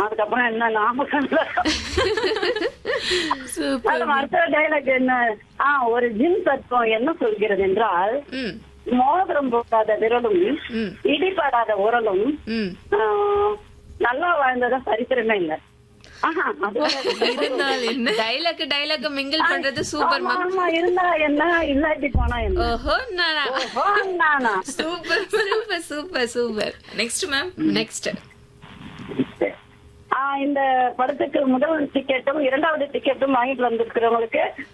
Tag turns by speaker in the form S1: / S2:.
S1: அதுக்கப்புறம் என்ன நாமக்கல்ல
S2: சூப்பர்
S1: மேடம் அடுத்த டைலாக் என்ன ஆ ஒரு ஜின் தத்துவம் என்ன சொல்கிறது என்றால்
S2: ம்
S1: மோதிரம் போடாத விரலும்
S2: ம்.
S1: இடிபடாத உரலும்
S2: ம்
S1: ஆ, நல்லா வாழ்ந்ததா சரித்திரமே இல்ல ஆஹா, அது ஒரு-
S2: இருந்தால் என்ன டைலாக் டைலாக் மிங்கிள் பண்றது சூப்பர்
S1: ஆமா,
S2: மேம்
S1: ஆமா, இருந்தா என்ன இல்லாட்டி போனா என்ன
S2: ஓஹோ நானா
S1: ஓஹோ, நானா
S2: super super super super next ma'am next
S1: ஆ, இந்த படத்துக்கு முதல் டிக்கெட்டும் இரண்டாவது டிக்கெட்டும் வாங்கிட்டு வந்திருக்கிறவங்களுக்கு